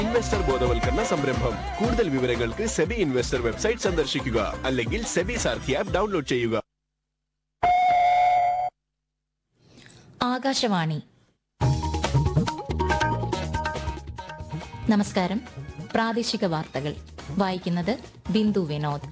investor ബോധവൽക്കരണ സംരംഭം കൂടുതൽ വിവരങ്ങൾക്ക് സെബി ഇൻവെസ്റ്റർ വെബ്സൈറ്റ് സന്ദർശിക്കുക അല്ലെങ്കിൽ സെബി സാർഥി ആപ്പ് ഡൗൺലോഡ് ചെയ്യുക ആകാശവാണി നമസ്കാരം പ്രാദേശിക വാർത്തകൾ വായിക്കുന്നത് ബിന്ദു വിനോദ്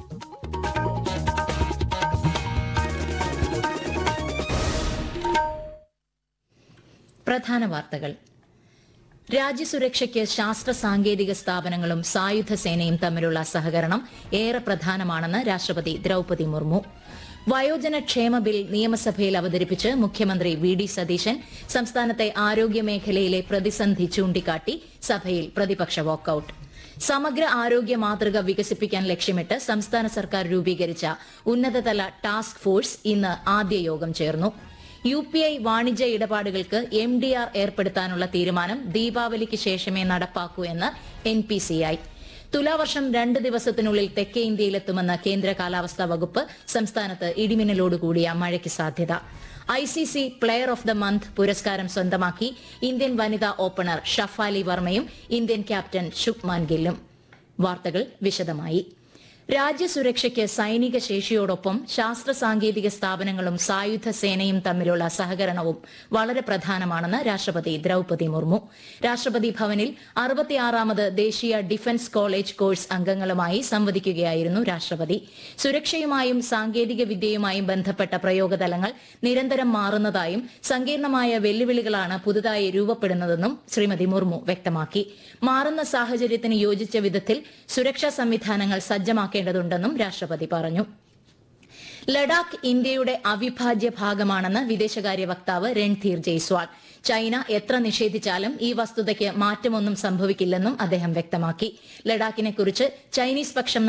പ്രധാന വാർത്തകൾ രാജ്യസുരക്ഷയ്ക്ക് ശാസ്ത്ര സാങ്കേതിക സ്ഥാപനങ്ങളും സായുധ സേനയും തമ്മിലുള്ള സഹകരണം ഏറെ പ്രധാനമാണെന്ന് രാഷ്ട്രപതി ദ്രൌപതി മുർമു വയോജന ക്ഷേമ ബിൽ നിയമസഭയിൽ അവതരിപ്പിച്ച് മുഖ്യമന്ത്രി വി ഡി സതീശൻ സംസ്ഥാനത്തെ ആരോഗ്യ മേഖലയിലെ പ്രതിസന്ധി ചൂണ്ടിക്കാട്ടി സഭയിൽ പ്രതിപക്ഷ വാക്കൌട്ട് സമഗ്ര ആരോഗ്യ മാതൃക വികസിപ്പിക്കാൻ ലക്ഷ്യമിട്ട് സംസ്ഥാന സർക്കാർ രൂപീകരിച്ച ഉന്നതതല ടാസ്ക് ഫോഴ്സ് ഇന്ന് ആദ്യ യോഗം ചേർന്നു യു പി ഐ വാണിജ്യ ഇടപാടുകൾക്ക് എം ഡി ആർ ഏർപ്പെടുത്താനുള്ള തീരുമാനം ദീപാവലിക്ക് ശേഷമേ നടപ്പാക്കൂ എന്ന് എൻ പി സി ഐ തുലാവർഷം രണ്ട് ദിവസത്തിനുള്ളിൽ തെക്കേ ഇന്ത്യയിലെത്തുമെന്ന കേന്ദ്ര കാലാവസ്ഥാ വകുപ്പ് സംസ്ഥാനത്ത് ഇടിമിന്നലോടുകൂടിയ മഴയ്ക്ക് സാധ്യത I C C player of the month പുരസ്കാരം സ്വന്തമാക്കി ഇന്ത്യൻ വനിതാ ഓപ്പണർ ഷഫാലി വർമ്മയും ഇന്ത്യൻ ക്യാപ്റ്റൻ ശുഭ്മാൻ ഗില്ലും വാർത്തകൾ വിശദമായി രാജ്യസുരക്ഷയ്ക്ക് സൈനിക ശേഷിയോടൊപ്പം ശാസ്ത്ര സാങ്കേതിക സ്ഥാപനങ്ങളും സായുധ സേനയും തമ്മിലുള്ള സഹകരണവും വളരെ പ്രധാനമാണെന്ന് രാഷ്ട്രപതി ദ്രൌപതി മുർമു രാഷ്ട്രപതി ഭവനിൽ അറുപത്തിയാറാമത് ദേശീയ ഡിഫൻസ് കോളേജ് കോഴ്സ് അംഗങ്ങളുമായി സംവദിക്കുകയായിരുന്നു രാഷ്ട്രപതി സുരക്ഷയുമായും സാങ്കേതിക വിദ്യയുമായും ബന്ധപ്പെട്ട പ്രയോഗതലങ്ങൾ നിരന്തരം മാറുന്നതായും സങ്കീർണമായ വെല്ലുവിളികളാണ് പുതുതായി രൂപപ്പെടുന്നതെന്നും ശ്രീമതി മുർമു വ്യക്തമാക്കി മാറുന്ന സാഹചര്യത്തിന് യോജിച്ച വിധത്തിൽ സുരക്ഷാ സംവിധാനങ്ങൾ സജ്ജമാക്കേണ്ടതുണ്ടെന്നും രാഷ്ട്രപതി പറഞ്ഞു ലഡാക്ക് ഇന്ത്യയുടെ അവിഭാജ്യ ഭാഗമാണെന്ന് വിദേശകാര്യ വക്താവ് രൺധീർ ജയ്സ്വാൾ ചൈന എത്ര നിഷേധിച്ചാലും ഈ വസ്തുതയ്ക്ക് മാറ്റമൊന്നും സംഭവിക്കില്ലെന്നും അദ്ദേഹം വ്യക്തമാക്കി ലഡാക്കിനെക്കുറിച്ച് ചൈനീസ് പക്ഷം